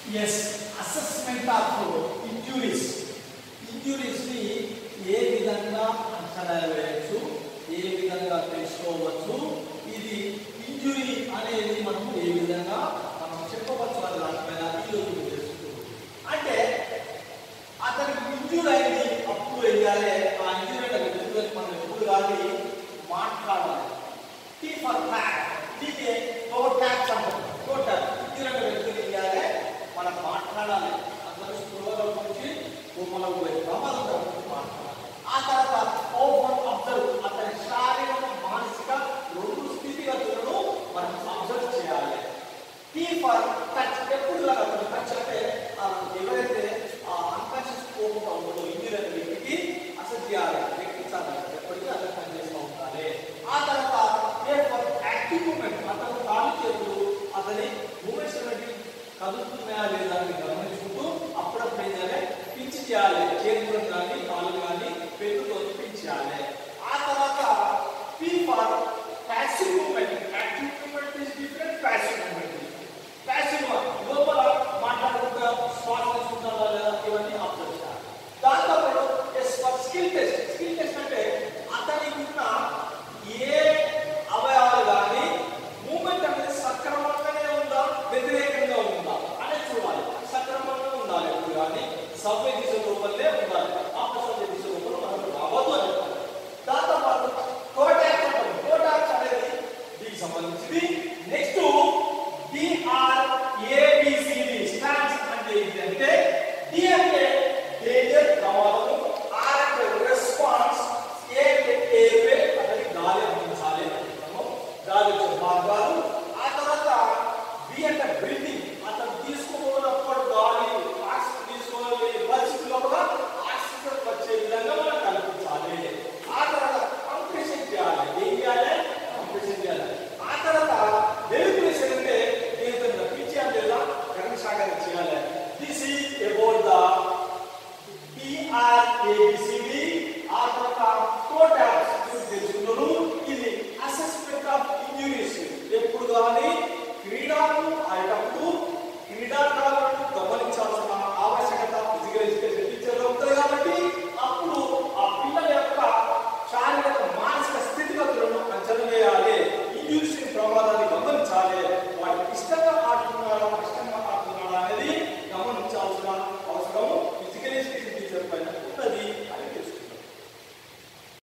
yes assessment of injuries injuries ని ఏ విధంగా అంచనా వేయచ్చు ఏ విధంగా తెలుసుకోవచ్చు ఇది ఇంజురీ అనేది మనము ఏ విధంగా మనం చెప్పవచ్చు అని దానిపైన ఈరోజు తెలుసుకుంటాం అంటే అతనికి ఇంజూర్ అయింది అప్పుడు వేయాలి ఆ ఇంజూర్ అంటే ఇంజూర్ మనం ఎప్పుడు కానీ మాట్లాడాలి టీ ఫర్ ట్యాక్ టీకే టోర్ ట్యాక్స్ అంటారు టోర్ ట్యాక్ ఇంజూర్ అంటే వ్యక్తి వేయాలి మనం మాట్లాడాలి అతను స్పృహలో నుంచి బొమ్మలో పోయి ప్రమాదం గురించి మాట్లాడాలి ఆ తర్వాత ఓపెన్ అబ్జర్వ్ అతని శారీరక మానసిక రెండు స్థితిగతులను మనం అబ్జర్వ్ చేయాలి టీ ఫర్ టచ్ ఎప్పుడు లాగా టచ్ అంటే ఆ, ఎవరైతే అన్కాన్షియస్ పోకుండా ఉందో ఇంజురీ అనే వ్యక్తికి అసలు చేయాలి లెక్కించాలి ఎప్పటికీ అతను పనిచేస్తూ ఉండాలి ఆ తర్వాత ఏ ఫర్ యాక్టివ్ మూమెంట్ అతను కాలు చేతులు అతని మూమెంట్స్ అనేవి కదులుతున్నాయా లేదా అని గమనించుకుంటూ అప్పుడప్పుడు ఏం చేయాలి పిచ్చి చేయాలి చేతులు కానీ కాళ్ళు కానీ పెట్టుతో పిచ్చి చేయాలి ఆ తర్వాత P for passive movement active movement is different passive movement passive లోపల మాట్లాడుకుంటా శ్వాస తీసుకుంటారా లేదా ఇవన్నీ అబ్జర్వ్ చేయాలి దాంతో పాటు స్కిల్ టెస్ట్ స్కిల్ టెస్ట్ అంటే అతనికి ఉన్న ఏ అవయవాలు కానీ మూమెంట్ అనేది సక్రమంగానే ఉందా వ్యతిరేకంగా ఉందా అనేది చూడాలి సక్రమంగా ఉండాలి ఎప్పుడు కానీ సవ్య దిశ లోపలే ఉండాలి ఆపసవ్య దిశ లోపల మనకు రావద్దు అని చెప్పాలి దాంతో పాటు కోటాక్స్ అంటారు కోటాక్స్ అనేది దీనికి సంబంధించింది నెక్స్ట్ డిఆర్ ఏబిసిడి స్టాండ్స్ అంటే ఏంటంటే